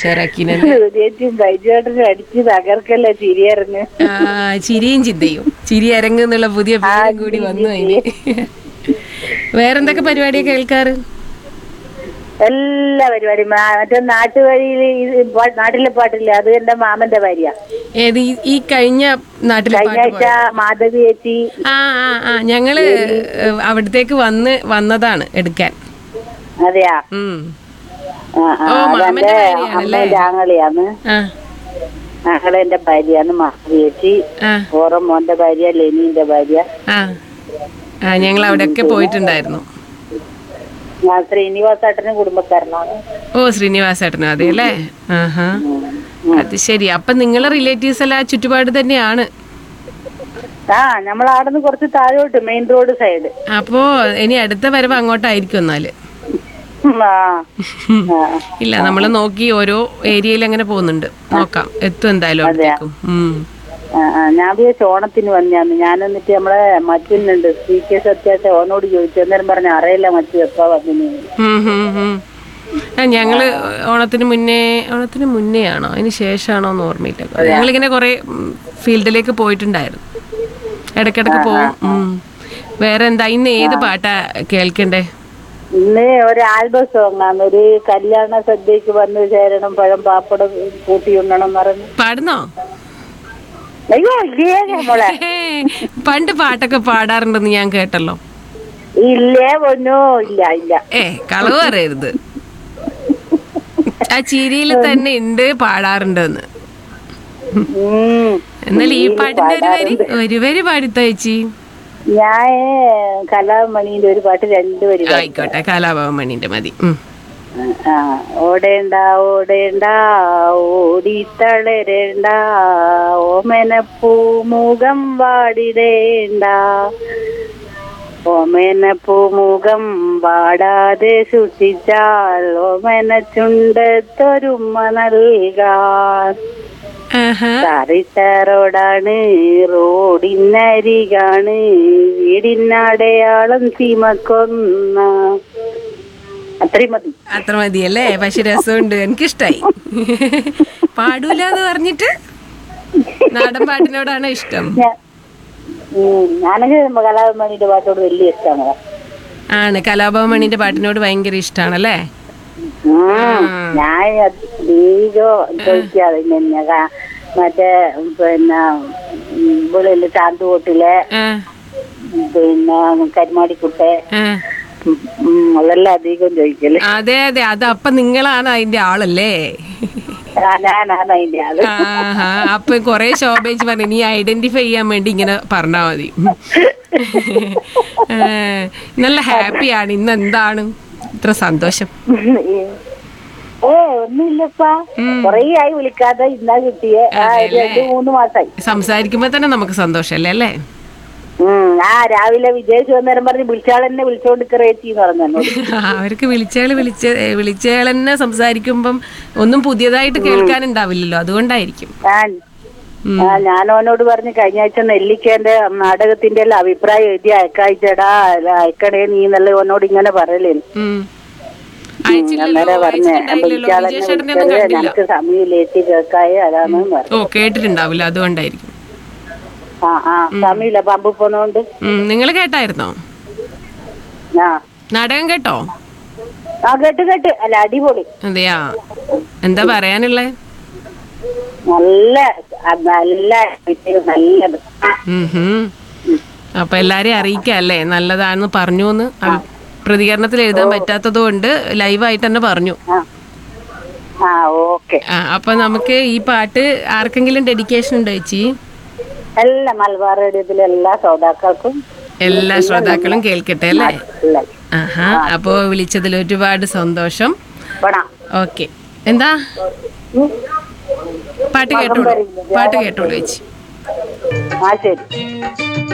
ഉഷാറാക്കിനല്ലേ ചേച്ചിയും ബൈജുവേട്ടനും അടിച്ച് തകർക്കല്ല ചിരിയറിഞ്ഞ് ആ ചിരിയും ചിന്തയും ചിരി അരങ്ങ് എന്നുള്ള പുതിയ പേരും കൂടി വന്നു അതിന് വേറെന്തൊക്കെ പരിപാടിയൊക്കെ കേൾക്കാറ് എല്ലാ പരിപാടിയും മാ- മറ്റേ നാട്ടുവഴിയിൽ നാട്ടിലെ പാട്ടില്ലേ അത് എന്റെ മാമന്റെ ഭാര്യ ഏത് ഈ- ഈ കഴിഞ്ഞ നാട്ടിലെ കഴിഞ്ഞ പാട്ട് ആഴ്ച മാധവി ചേച്ചി ആ ആ ആ ഞങ്ങള് ഏഹ്, അവിടത്തേക്ക് വന്ന് വന്നതാണ് എടുക്കാൻ അതെയാ ഉം ആ, ആ, ഓ, അതെന്റെ മാമന്റെ ഭാര്യയാണല്ലേ? അമ്മേന്റെ ആങ്ങളിയാന്ന് ആ ആങ്ങളെന്റെ ഭാര്യയാണ് മാധവി ചേച്ചി ആ ഓറം മോന്റെ ഭാര്യ ലെനിന്റെ ഭാര്യ ആ ആ ഞങ്ങൾ അവിടെയൊക്കെ പോയിട്ടുണ്ടായിരുന്നു ഞാൻ ശ്രീനിവാസേട്ടനും കുടുംബക്കാരനാണ് ഓ ശ്രീനിവാസേട്ടനും അതെ അല്ലേ ആഹാ അത് ശരി അപ്പൊ നിങ്ങളെ റിലേറ്റീവ്സ് എല്ലാം ആ ചുറ്റുപാട് തന്നെയാണ് ആ നമ്മളാടുന്ന് കുറച്ച് താഴോട്ട് മെയിൻ റോഡ് സൈഡ് അപ്പോ ഇനി അടുത്ത വരവ് അങ്ങോട്ടായിരിക്കും എന്നാല് ആ ആ. ഇല്ല നമ്മൾ നോക്കി ഓരോ ഏരിയയിൽ അങ്ങനെ പോകുന്നുണ്ട് നോക്കാം എത്തും എന്തായാലും അവിടത്തേക്കും ഉം. ആ, ആ, ഞാൻ വിചാരിച്ചു ഓണത്തിന് വന്നാന്ന് ഞാൻ എന്നിട്ട് നമ്മളെ മറ്റുന്നുണ്ട് സി കെ സത്യാച്ച ഓനോട് ചോദിച്ചു അന്നേരം പറഞ്ഞ അറിയില്ല മറ്റു എപ്പാ വന്നിന് ഉം, ഉം, ഉം. ആ, ഞങ്ങള് ഓണത്തിന് മുന്നേ ഓണത്തിന് മുന്നേ ആണോ അതിന് ശേഷമാണോ എന്ന് ഓർമ്മയില്ല ഞങ്ങളിങ്ങനെ കുറെ ഫീൽഡിലേക്ക് പോയിട്ടുണ്ടായിരുന്നു ഇടയ്ക്കിടയ്ക്ക് പോവും ഉം. വേറെ എന്താ ഇന്ന് ഏത് പാട്ടാ കേൾക്കണ്ടേ ഇന്ന് ഒരു ആൽബം സോങ് ആണ് ഒരു കല്യാണ സദ്യക്ക് വന്ന് ചേരണം പഴം പാപ്പടം കൂട്ടി ഉണ്ണണം എന്ന് പറഞ്ഞു പാടുന്നോ അയ്യോ ഇല്ലേ മോളെ ഹേ, പണ്ട് പാട്ടൊക്കെ പാടാറുണ്ടെന്ന് ഞാൻ കേട്ടല്ലോ ഇല്ലേ പൊന്നോ ഇല്ല ഇല്ല ഏ കളവ് പറയരുത് ആ ചിരിയിൽ തന്നെ ഉണ്ട് പാടാറുണ്ടെന്ന് ഉം. എന്നാൽ ഈ പാട്ടിന്റെ ഒരു വരി ഒരു വരി പാടിത്തോ ചേച്ചി ഞാൻ കലാമണീന്റെ ഒരു പാട്ട് രണ്ടുപേരും ആയിക്കോട്ടെ കലാഭവമണിന്റെ മതി ഉം. ആ, ഓടേണ്ട ഓടേണ്ട ഓടിത്തളരേണ്ട ഓമനപ്പൂമുഖം വാടിടേണ്ട ഓമനപ്പൂമുഖം വാടാതെ സൂക്ഷിച്ചാൽ ഓമന ചുണ്ടത്തൊരുമ നൽകാൻ ആഹാ. സാറിട്ടാറോടാണ് റോഡിനരികാണ് വീടിനടയാളം സീമക്കൊന്ന അത്രയും മതി അത്ര മതിയല്ലേ പക്ഷെ രസമുണ്ട് എനിക്കിഷ്ടായി പാടൂല എന്ന് പറഞ്ഞിട്ട് നാടൻ പാട്ടിനോടാണ് ഇഷ്ടം ഞാ- ഉം, ഞാനൊക്കെ കലാഭമണിയുടെ പാട്ടോട് വലിയ ഇഷ്ടമാണ് ആണ് കലാഭവമണിന്റെ പാട്ടിനോട് ഭയങ്കര ഇഷ്ടാണല്ലേ ഞാൻ അധികം ചോദിക്കാതെ പിന്നെ ക- മറ്റേ പിന്നെ ഇവിടെ ചാന്തുകോട്ടിലെ ആ, പിന്നെ കരിമാടിക്കുട്ടെ ആ. ഉം, ഉം, അതെല്ലാം അധികം ചോദിക്കല് അതെ അതെ അത് അപ്പൊ നിങ്ങളാണ് അതിന്റെ ആളല്ലേ ആ, ഞാനാണ് അതിന്റെ ആള് ആഹാ അപ്പൊ കൊറേ ശോഭേച്ച് പറഞ്ഞു നീ ഐഡന്റിഫൈ ചെയ്യാൻ വേണ്ടി ഇങ്ങനെ പറഞ്ഞാ മതി ഏ, നല്ല ഹാപ്പിയാണ് ഇന്ന് എന്താണ് ഇത്ര സന്തോഷം ഏ ഒന്നുമില്ലപ്പാ കൊറേ ആയി വിളിക്കാതെ ഇന്നാ കിട്ടിയേ ആ ഒരു രണ്ട് മൂന്ന് മാസായി സംസാരിക്കുമ്പോ തന്നെ നമുക്ക് സന്തോഷല്ലേ അല്ലേ ഉം ആ രാവിലെ വിജയിച്ചു വന്നേരം പറഞ്ഞ് വിളിച്ചാളെന്നെ വിളിച്ചോണ്ട് കയറേച്ചി എന്ന് പറഞ്ഞു എന്നോട് ആ, അവർക്ക് വിളിച്ചയാള് വിളിച്ച വിളിച്ചയാൾ തന്നെ സംസാരിക്കുമ്പം ഒന്നും പുതിയതായിട്ട് കേൾക്കാനുണ്ടാവില്ലല്ലോ അതുകൊണ്ടായിരിക്കും ഞാൻ ആ ഞാൻ അവനോട് പറഞ്ഞു കഴിഞ്ഞ ആഴ്ച നെല്ലിക്കേന്റെ നാടകത്തിന്റെ എല്ലാം അഭിപ്രായം എഴുതി അയക്കാഴ്ചടാ അയക്കണേ നീ എന്നല്ല അവനോട് ഇങ്ങനെ പറയലേ ഉം. അയച്ചില്ലല്ലോ അന്നേരം പറഞ്ഞേ അയച്ചിട്ടുണ്ടായില്ലല്ലോ വിളിച്ചാളെന്നെ വിജയശേട്ടനെ ഒന്നും വിളിച്ചത് കണ്ടില്ല ഞങ്ങക്ക് സമയമില്ലേറ്റി കേൾക്കായ അതാന്ന് പറഞ്ഞു ഓ കേട്ടിട്ടുണ്ടാവില്ല അതുകൊണ്ടായിരിക്കും ആ ആ സമയമില്ല പമ്പ് പോന്നോണ്ട് നിങ്ങൾ കേട്ടായിരുന്നോ ആ നാടകം കേട്ടോ ആ കേട്ട് കേട്ട് അല്ല അടിപൊളി അതെയാ എന്താ പറയാനുള്ളേ നല്ല ആ, നല്ല വിഷയം, നല്ലത് ഉം ഹും. അപ്പൊ എല്ലാരെയും അറിയിക്കാം അല്ലേ നല്ലതാണെന്ന് പറഞ്ഞു എന്ന് പ്രതികരണത്തിൽ എഴുതാൻ പറ്റാത്തത് കൊണ്ട് ലൈവായിട്ട് തന്നെ പറഞ്ഞു ആ ആ ഓക്കെ ആ അപ്പൊ നമുക്ക് ഈ പാട്ട് ആർക്കെങ്കിലും ഡെഡിക്കേഷൻ ഉണ്ടോ ചേച്ചി എല്ലാ മലബാർ റേഡിയോത്തിലെ എല്ലാ ശ്രോതാക്കൾക്കും എല്ലാ ശ്രോതാക്കളും കേൾക്കട്ടെ അല്ലേ ഇല്ല ആഹാ അപ്പോ വിളിച്ചതിൽ ഒരുപാട് സന്തോഷം വേണം ഓക്കെ എന്താ പാട്ട് കേട്ടോളൂ പാട്ട് കേട്ടോളൂ ചേച്ചി ആ ശരി